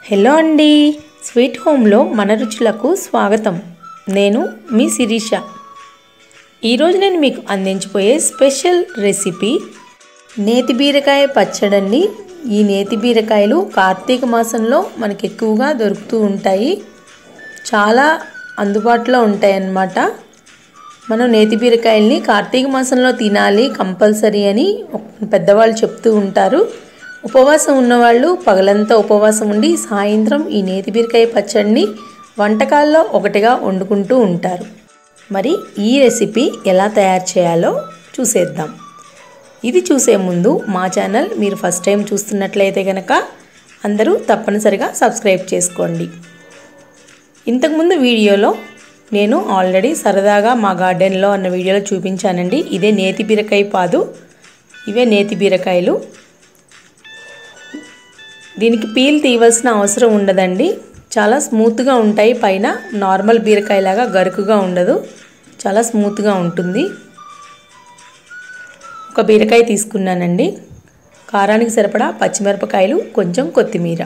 hello అండి sweet హోమ్లో మన రుచులకు స్వాగతం నేను మీ శిరీష ఈరోజు నేను మీకు అందించబోయే స్పెషల్ రెసిపీ నేతి బీరకాయ పచ్చడండి ఈ నేతి బీరకాయలు కార్తీక మాసంలో మనకి ఎక్కువగా దొరుకుతూ ఉంటాయి చాలా అందుబాటులో ఉంటాయి అన్నమాట మనం నేతి బీరకాయల్ని కార్తీక మాసంలో తినాలి కంపల్సరీ అని పెద్దవాళ్ళు చెప్తూ ఉంటారు ఉపవాసం ఉన్నవాళ్ళు పగలంతా ఉపవాసం ఉండి సాయంత్రం ఈ నేతి బీరకాయ పచ్చడిని వంటకాల్లో ఒకటిగా వండుకుంటూ ఉంటారు మరి ఈ రెసిపీ ఎలా తయారు చేయాలో చూసేద్దాం ఇది చూసే ముందు మా ఛానల్ మీరు ఫస్ట్ టైం చూస్తున్నట్లయితే కనుక అందరూ తప్పనిసరిగా సబ్స్క్రైబ్ చేసుకోండి ఇంతకుముందు వీడియోలో నేను ఆల్రెడీ సరదాగా మా గార్డెన్లో అన్న వీడియోలో చూపించానండి ఇదే నేతి బీరకాయ పాదు ఇవే నేతి బీరకాయలు దీనికి పీల్ తీయవలసిన అవసరం ఉండదండి చాలా స్మూత్గా ఉంటాయి పైన నార్మల్ బీరకాయలాగా గరుకుగా ఉండదు చాలా స్మూత్గా ఉంటుంది ఒక బీరకాయ తీసుకున్నానండి కారానికి సరిపడా పచ్చిమిరపకాయలు కొంచెం కొత్తిమీర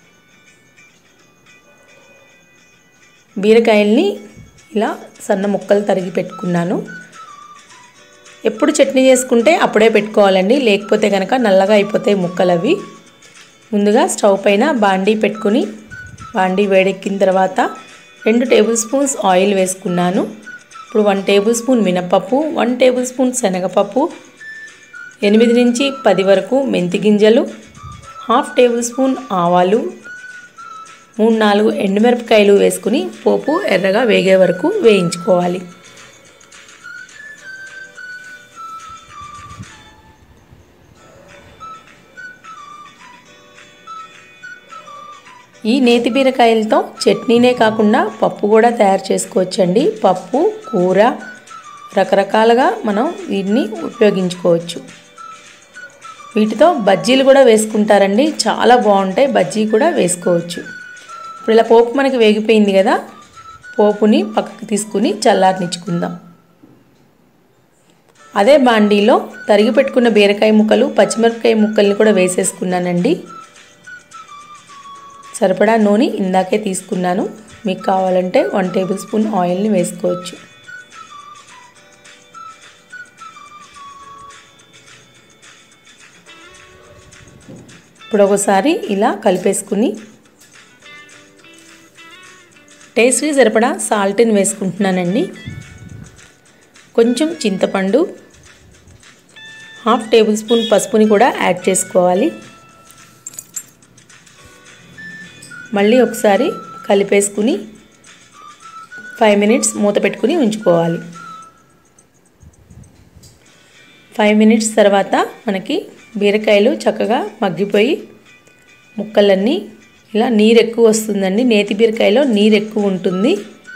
బీరకాయల్ని ఇలా సన్న ముక్కలు తరిగి పెట్టుకున్నాను ఎప్పుడు చట్నీ చేసుకుంటే అప్పుడే పెట్టుకోవాలండి లేకపోతే కనుక నల్లగా అయిపోతాయి ముక్కలు అవి ముందుగా స్టవ్ పైన బాండీ పెట్టుకుని బాండీ వేడెక్కిన తర్వాత రెండు టేబుల్ స్పూన్స్ ఆయిల్ వేసుకున్నాను ఇప్పుడు వన్ టేబుల్ స్పూన్ మినపప్పు వన్ టేబుల్ స్పూన్ శనగపప్పు ఎనిమిది నుంచి పది వరకు మెంతి గింజలు హాఫ్ టేబుల్ స్పూన్ ఆవాలు మూడు నాలుగు ఎండుమిరపకాయలు వేసుకుని పోపు ఎర్రగా వేగే వరకు వేయించుకోవాలి ఈ నేతి బీరకాయలతో చట్నీనే కాకుండా పప్పు కూడా తయారు చేసుకోవచ్చండి పప్పు కూర రకరకాలుగా మనం వీటిని ఉపయోగించుకోవచ్చు వీటితో బజ్జీలు కూడా వేసుకుంటారండి చాలా బాగుంటాయి బజ్జీ కూడా వేసుకోవచ్చు ఇప్పుడు ఇలా పోపు మనకి వేగిపోయింది కదా పోపుని పక్కకు తీసుకుని చల్లారనిచ్చుకుందాం అదే బాండీలో తరిగి పెట్టుకున్న బీరకాయ ముక్కలు పచ్చిమిరపకాయ ముక్కల్ని కూడా వేసేసుకున్నానండి సరిపడా నూనె ఇందాకే తీసుకున్నాను మీకు కావాలంటే వన్ టేబుల్ స్పూన్ ఆయిల్ని వేసుకోవచ్చు ఇప్పుడు ఒకసారి ఇలా కలిపేసుకుని టేస్ట్కి సరిపడా సాల్ట్ని వేసుకుంటున్నానండి కొంచెం చింతపండు హాఫ్ టేబుల్ స్పూన్ పసుపుని కూడా యాడ్ చేసుకోవాలి మళ్ళీ ఒకసారి కలిపేసుకుని ఫైవ్ మినిట్స్ మూత పెట్టుకుని ఉంచుకోవాలి ఫైవ్ మినిట్స్ తర్వాత మనకి బీరకాయలు చక్కగా మగ్గిపోయి ముక్కలన్నీ ఇలా నీరు ఎక్కువ వస్తుందండి నేతి బీరకాయలో నీరు ఎక్కువ ఉంటుంది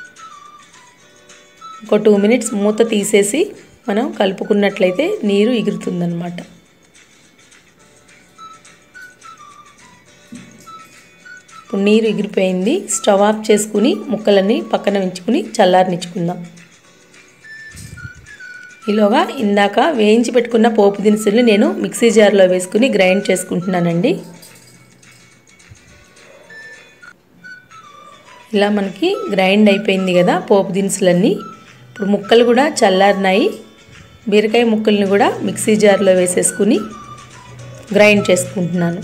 ఒక టూ మినిట్స్ మూత తీసేసి మనం కలుపుకున్నట్లయితే నీరు ఎగురుతుందన్నమాట ఇప్పుడు నీరు ఎగిరిపోయింది స్టవ్ ఆఫ్ చేసుకుని ముక్కలన్నీ పక్కన ఉంచుకుని చల్లారనిచ్చుకుందాం ఈలోగా ఇందాక వేయించి పెట్టుకున్న పోపు దినుసుల్ని నేను మిక్సీ జార్లో వేసుకుని గ్రైండ్ చేసుకుంటున్నానండి ఇలా మనకి గ్రైండ్ అయిపోయింది కదా పోపు దినుసులన్నీ ఇప్పుడు ముక్కలు కూడా చల్లారినాయి బీరకాయ ముక్కల్ని కూడా మిక్సీ జార్లో వేసేసుకుని గ్రైండ్ చేసుకుంటున్నాను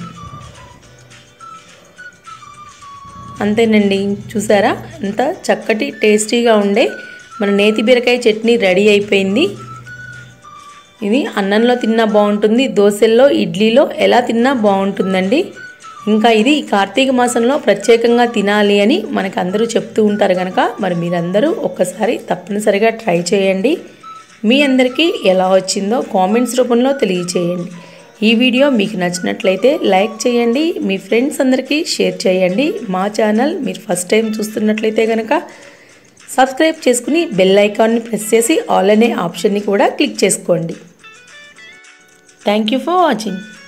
అంతేనండి చూసారా ఎంత చక్కటి టేస్టీగా ఉండే మన నేతి బీరకాయ చట్నీ రెడీ అయిపోయింది ఇది అన్నంలో తిన్నా బాగుంటుంది దోశల్లో ఇడ్లీలో ఎలా తిన్నా బాగుంటుందండి ఇంకా ఇది కార్తీక మాసంలో ప్రత్యేకంగా తినాలి అని మనకు అందరూ చెప్తూ ఉంటారు కనుక మరి మీరందరూ ఒక్కసారి తప్పనిసరిగా ట్రై చేయండి మీ అందరికీ ఎలా వచ్చిందో కామెంట్స్ రూపంలో తెలియచేయండి ఈ వీడియో మీకు నచ్చినట్లయితే లైక్ చేయండి మీ ఫ్రెండ్స్ అందరికీ షేర్ చేయండి మా ఛానల్ మీరు ఫస్ట్ టైం చూస్తున్నట్లయితే కనుక సబ్స్క్రైబ్ చేసుకుని బెల్ ఐకాన్ని ప్రెస్ చేసి ఆల్ అనే ఆప్షన్ని కూడా క్లిక్ చేసుకోండి థ్యాంక్ యూ ఫర్ వాచింగ్